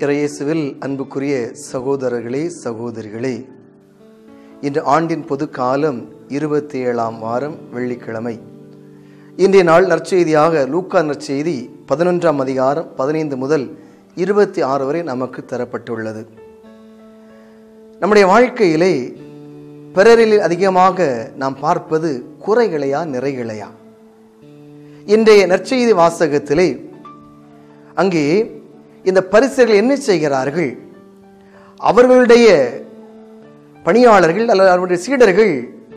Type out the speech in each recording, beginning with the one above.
இறையேசுவில் அன்புக்குரிய சகோதரர்களே சகோதரிகளே இன்று ஆண்டின் பொது காலம் இருபத்தி ஏழாம் வாரம் வெள்ளிக்கிழமை இன்றைய நாள் நற்செய்தியாக லூக்கா நற்செய்தி பதினொன்றாம் அதிகாரம் பதினைந்து முதல் இருபத்தி ஆறு வரை நமக்கு தரப்பட்டுள்ளது நம்முடைய வாழ்க்கையிலே பிறரில் அதிகமாக நாம் பார்ப்பது குறைகளையா நிறைகளையா இன்றைய நற்செய்தி வாசகத்திலே அங்கே இந்த பரிசுகள் என்ன செய்கிறார்கள் அவர்களுடைய பணியாளர்கள் அல்லது அவருடைய சீடர்கள்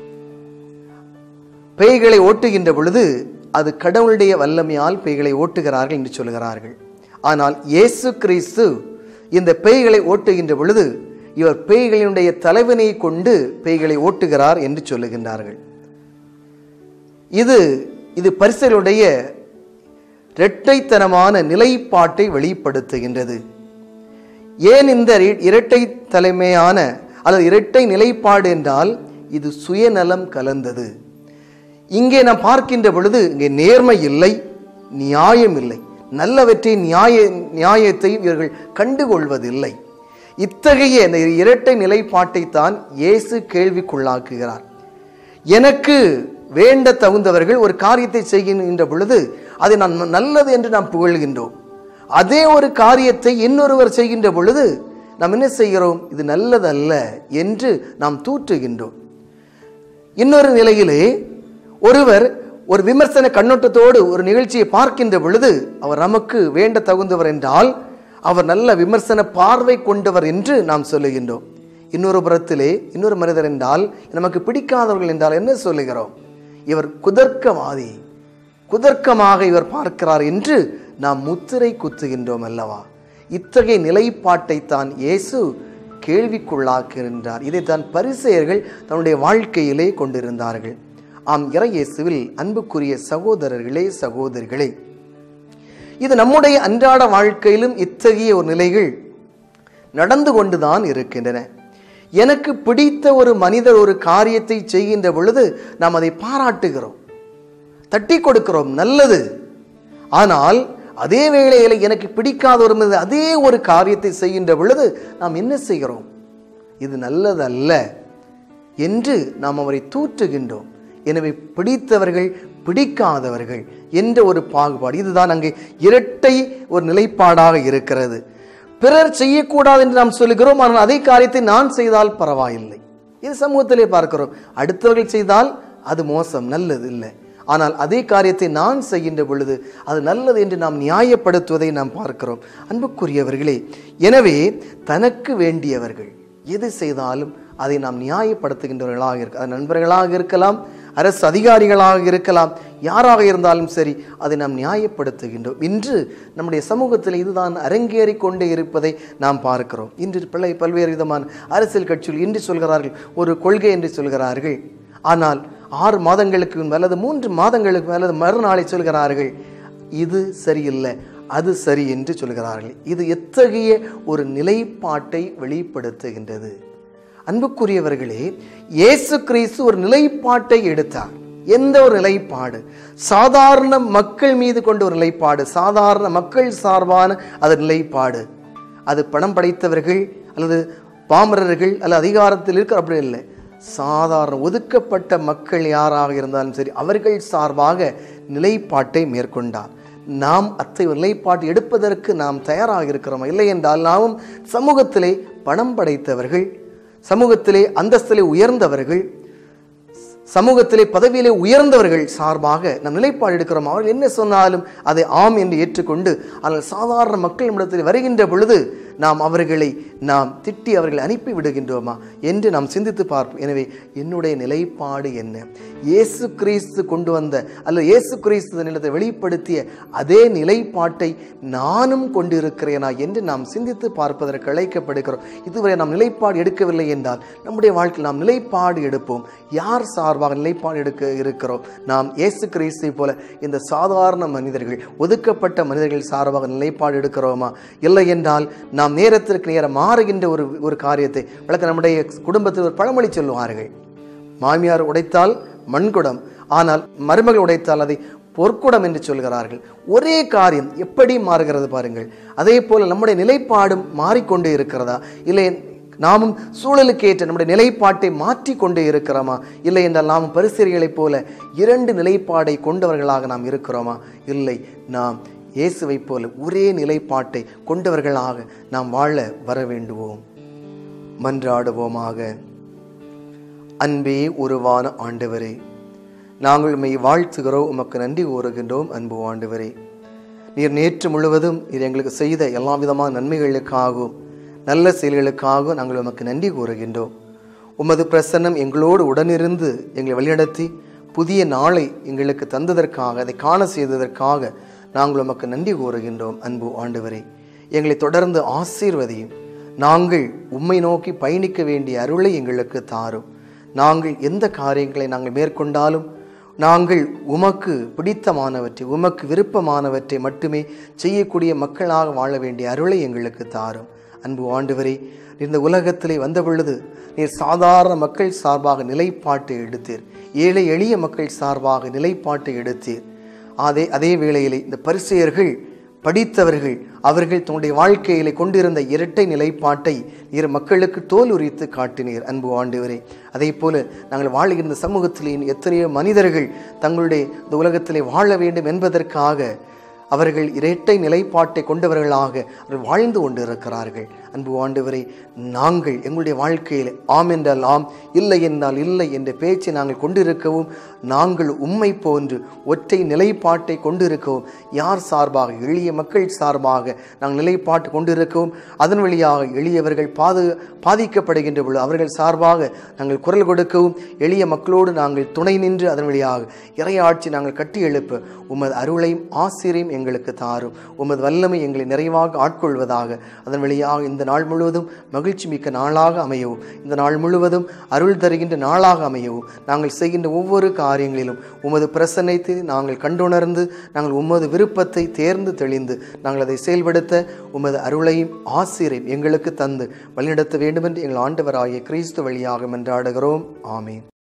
பேய்களை ஓட்டுகின்ற பொழுது அது கடவுளுடைய வல்லமையால் பேய்களை ஓட்டுகிறார்கள் என்று சொல்கிறார்கள் ஆனால் இயேசு கிறிஸ்து இந்த பேய்களை ஓட்டுகின்ற பொழுது இவர் பேய்களினுடைய தலைவனை கொண்டு பேய்களை ஓட்டுகிறார் என்று சொல்லுகின்றார்கள் இது இது பரிசலுடைய இரட்டைத்தனமான நிலைப்பாட்டை வெளிப்படுத்துகின்றது ஏன் இந்த இரட்டை தலைமையான அல்லது இரட்டை நிலைப்பாடு என்றால் இது சுயநலம் கலந்தது இங்கே நாம் பார்க்கின்ற பொழுது இங்கே நேர்மை இல்லை நியாயம் இல்லை நல்லவற்றை நியாய நியாயத்தை இவர்கள் கண்டுகொள்வதில்லை இத்தகைய இந்த இரட்டை நிலைப்பாட்டை தான் இயேசு கேள்விக்குள்ளாக்குகிறார் எனக்கு வேண்ட தகுந்தவர்கள் ஒரு காரியத்தை செய்கின்ற பொழுது அதை நான் நல்லது என்று நாம் புகழ்கின்றோம் அதே ஒரு காரியத்தை இன்னொருவர் செய்கின்ற பொழுது நாம் என்ன செய்கிறோம் இது நல்லதல்ல என்று நாம் தூற்றுகின்றோம் இன்னொரு நிலையிலே ஒருவர் ஒரு விமர்சன கண்ணோட்டத்தோடு ஒரு நிகழ்ச்சியை பார்க்கின்ற பொழுது அவர் நமக்கு வேண்ட தகுந்தவர் என்றால் அவர் நல்ல விமர்சன பார்வை கொண்டவர் என்று நாம் சொல்லுகின்றோம் இன்னொரு புறத்திலே இன்னொரு மனிதர் என்றால் நமக்கு பிடிக்காதவர்கள் என்றால் என்ன சொல்லுகிறோம் இவர் குதர்க்கவாதி குதர்க்கமாக இவர் பார்க்கிறார் என்று நாம் முத்திரை குத்துகின்றோம் அல்லவா இத்தகைய நிலைப்பாட்டை தான் இயேசு கேள்விக்குள்ளாக்குகின்றார் இதைத்தான் பரிசெயர்கள் தன்னுடைய வாழ்க்கையிலே கொண்டிருந்தார்கள் ஆம் இறை இயேசுவில் அன்புக்குரிய சகோதரர்களே சகோதரிகளே இது நம்முடைய அன்றாட வாழ்க்கையிலும் இத்தகைய ஒரு நிலைகள் நடந்து கொண்டுதான் இருக்கின்றன எனக்கு பிடித்த ஒரு மனிதர் ஒரு காரியத்தை செய்கின்ற பொழுது நாம் அதை பாராட்டுகிறோம் தட்டி கொடுக்கிறோம் நல்லது ஆனால் அதே வேளையில் எனக்கு பிடிக்காத ஒரு மனிதர் அதே ஒரு காரியத்தை செய்கின்ற பொழுது நாம் என்ன செய்கிறோம் இது நல்லதல்ல என்று நாம் அவரை தூற்றுகின்றோம் எனவே பிடித்தவர்கள் பிடிக்காதவர்கள் என்ற ஒரு பாகுபாடு இதுதான் அங்கே இரட்டை ஒரு நிலைப்பாடாக இருக்கிறது பிறர் செய்யக்கூடாது என்று நாம் சொல்லுகிறோம் ஆனால் அதே காரியத்தை நான் செய்தால் பரவாயில்லை இது சமூகத்திலே பார்க்கிறோம் அடுத்தவர்கள் செய்தால் அது மோசம் நல்லது இல்லை ஆனால் அதே காரியத்தை நான் செய்கின்ற பொழுது அது நல்லது என்று நாம் நியாயப்படுத்துவதை நாம் பார்க்கிறோம் அன்புக்குரியவர்களே எனவே தனக்கு வேண்டியவர்கள் எது செய்தாலும் அதை நாம் நியாயப்படுத்துகின்றவர்களாக இருக்க அது நண்பர்களாக இருக்கலாம் அரசு அதிகாரிகளாக இருக்கலாம் யாராக இருந்தாலும் சரி அதை நாம் நியாயப்படுத்துகின்றோம் இன்று நம்முடைய சமூகத்தில் இதுதான் அரங்கேறி கொண்டே இருப்பதை நாம் பார்க்கிறோம் இன்று பிள்ளை பல்வேறு விதமான அரசியல் கட்சிகள் இன்று சொல்கிறார்கள் ஒரு கொள்கை என்று சொல்கிறார்கள் ஆனால் ஆறு மாதங்களுக்கு முன்பு அல்லது மூன்று மாதங்களுக்கு அல்லது மறுநாளை சொல்கிறார்கள் இது சரியில்லை அது சரி என்று சொல்கிறார்கள் இது எத்தகைய ஒரு நிலைப்பாட்டை வெளிப்படுத்துகின்றது அன்புக்குரியவர்களே இயேசு கிறிஸ்து ஒரு நிலைப்பாட்டை எடுத்தார் எந்த ஒரு நிலைப்பாடு சாதாரண மக்கள் மீது கொண்ட ஒரு நிலைப்பாடு சாதாரண மக்கள் சார்பான அது நிலைப்பாடு அது பணம் படைத்தவர்கள் அல்லது பாமரர்கள் அல்லது அதிகாரத்தில் இருக்கிற அப்படி இல்லை சாதாரண ஒதுக்கப்பட்ட மக்கள் யாராக இருந்தாலும் சரி அவர்கள் சார்பாக நிலைப்பாட்டை மேற்கொண்டார் நாம் அத்தை நிலைப்பாட்டு எடுப்பதற்கு நாம் தயாராக இருக்கிறோம் இல்லை என்றால் நாமும் சமூகத்திலே பணம் படைத்தவர்கள் சமூகத்திலே அந்தஸ்திலே உயர்ந்தவர்கள் சமூகத்திலே பதவியிலே உயர்ந்தவர்கள் சார்பாக நம் நிலைப்பாடு எடுக்கிறோம் அவர்கள் என்ன சொன்னாலும் அதை ஆம் என்று ஏற்றுக்கொண்டு ஆனால் சாதாரண மக்கள் இடத்தில் வருகின்ற பொழுது நாம் அவர்களை நாம் திட்டி அவர்களை அனுப்பி விடுகின்றோமா என்று நாம் சிந்தித்து பார்ப்போம் எனவே என்னுடைய நிலைப்பாடு என்ன இயேசு கிறிஸ்து கொண்டு வந்த அல்லது இயேசு கிறிஸ்து நிலத்தை வெளிப்படுத்திய அதே நிலைப்பாட்டை நானும் கொண்டிருக்கிறேனா என்று நாம் சிந்தித்து பார்ப்பதற்கு அழைக்கப்படுகிறோம் இதுவரை நாம் நிலைப்பாடு எடுக்கவில்லை என்றால் நம்முடைய வாழ்க்கையில் நாம் நிலைப்பாடு எடுப்போம் யார் சார்பாக நிலைப்பாடு எடுக்க இருக்கிறோம் நாம் இயேசு கிறிஸ்தை போல இந்த சாதாரண மனிதர்கள் ஒதுக்கப்பட்ட மனிதர்கள் சார்பாக நிலைப்பாடு எடுக்கிறோமா இல்லை என்றால் நாம் நேரத்திற்கு நேரம் மாறுகின்ற ஒரு ஒரு காரியத்தை வழக்க நம்முடைய குடும்பத்தில் ஒரு பழமொழி சொல்லுவார்கள் மாமியார் உடைத்தால் மண்குடம் ஆனால் மருமகள் உடைத்தால் அதை பொற்குடம் என்று சொல்கிறார்கள் ஒரே காரியம் எப்படி மாறுகிறது பாருங்கள் அதே போல நம்முடைய நிலைப்பாடும் மாறிக்கொண்டே இருக்கிறதா இல்லை நாமும் சூழலுக்கேற்ற நம்முடைய நிலைப்பாட்டை மாற்றிக்கொண்டே இருக்கிறோமா இல்லை என்றால் நாம் பரிசெறிகளைப் போல இரண்டு நிலைப்பாடை கொண்டவர்களாக நாம் இருக்கிறோமா இல்லை நாம் இயேசுவைப் போல ஒரே நிலைப்பாட்டை கொண்டவர்களாக நாம் வாழ வர வேண்டுவோம் மன்றாடுவோமாக அன்பே உருவான ஆண்டவரே நாங்கள் உம்மை வாழ்த்துகிறோம் உமக்கு நன்றி கூறுகின்றோம் அன்பு ஆண்டவரே நீர் நேற்று முழுவதும் நீர் எங்களுக்கு செய்த எல்லா விதமான நன்மைகளுக்காகவும் நல்ல செயல்களுக்காகவும் நாங்கள் உமக்கு நன்றி கூறுகின்றோம் உமது பிரசன்னம் எங்களோடு உடனிருந்து எங்களை வழிநடத்தி புதிய நாளை எங்களுக்கு தந்ததற்காக அதை காண செய்ததற்காக நாங்கள் உமக்கு நன்றி கூறுகின்றோம் அன்பு ஆண்டவரே எங்களை தொடர்ந்து ஆசீர்வதியும் நாங்கள் உம்மை நோக்கி பயணிக்க வேண்டிய அருளை எங்களுக்கு தாரும் நாங்கள் எந்த காரியங்களை நாங்கள் மேற்கொண்டாலும் நாங்கள் உமக்கு பிடித்தமானவற்றை உமக்கு விருப்பமானவற்றை மட்டுமே செய்யக்கூடிய மக்களாக வாழ வேண்டிய அருளை எங்களுக்கு தாரும் அன்பு ஆண்டவரே இந்த உலகத்திலே வந்த பொழுது நீர் சாதாரண மக்கள் சார்பாக நிலைப்பாட்டை எடுத்தீர் ஏழை எளிய மக்கள் சார்பாக நிலைப்பாட்டை எடுத்தீர் அதே அதே வேளையிலே இந்த பரிசெயர்கள் படித்தவர்கள் அவர்கள் தன்னுடைய வாழ்க்கையிலே கொண்டிருந்த இரட்டை நிலைப்பாட்டை இரு மக்களுக்கு தோல் உரித்து காட்டினீர் அன்பு ஆண்டவரே அதே போல நாங்கள் வாழுகின்ற சமூகத்திலே எத்தனையோ மனிதர்கள் தங்களுடைய இந்த உலகத்திலே வாழ வேண்டும் என்பதற்காக அவர்கள் இரட்டை நிலைப்பாட்டை கொண்டவர்களாக அவர்கள் வாழ்ந்து கொண்டிருக்கிறார்கள் அன்பு ஆண்டவரை நாங்கள் எங்களுடைய வாழ்க்கையில் ஆம் என்றால் ஆம் இல்லை என்றால் இல்லை என்ற பேச்சை நாங்கள் கொண்டிருக்கவும் நாங்கள் உம்மை போன்று ஒற்றை நிலைப்பாட்டை கொண்டிருக்கவும் யார் சார்பாக எளிய மக்கள் சார்பாக நாங்கள் நிலைப்பாட்டு கொண்டிருக்கவும் அதன் வழியாக எளியவர்கள் பாது பாதிக்கப்படுகின்ற பொழுது அவர்கள் சார்பாக நாங்கள் குரல் கொடுக்கவும் எளிய மக்களோடு நாங்கள் துணை நின்று அதன் வழியாக இறையாட்சி நாங்கள் கட்டி எழுப்ப உமது அருளையும் ஆசிரியம் எங்களுக்கு தாரும் உமது வல்லமை எங்களை நிறைவாக ஆட்கொள்வதாக அதன் வழியாக இந்த நாள் முழுவதும் மகிழ்ச்சி மிக்க நாளாக அமையவும் இந்த நாள் முழுவதும் அருள் தருகின்ற நாளாக அமையவும் நாங்கள் செய்கின்ற ஒவ்வொரு காரியங்களிலும் உமது பிரசன்னத்தை நாங்கள் கண்டுணர்ந்து நாங்கள் உமது விருப்பத்தை தேர்ந்து தெளிந்து நாங்கள் அதை செயல்படுத்த உமது அருளையும் ஆசிரியம் எங்களுக்கு தந்து வழிநடத்த வேண்டுமென்று எங்கள் ஆண்டவராகிய கிறிஸ்து வழியாக மன்றாடுகிறோம் ஆமீன்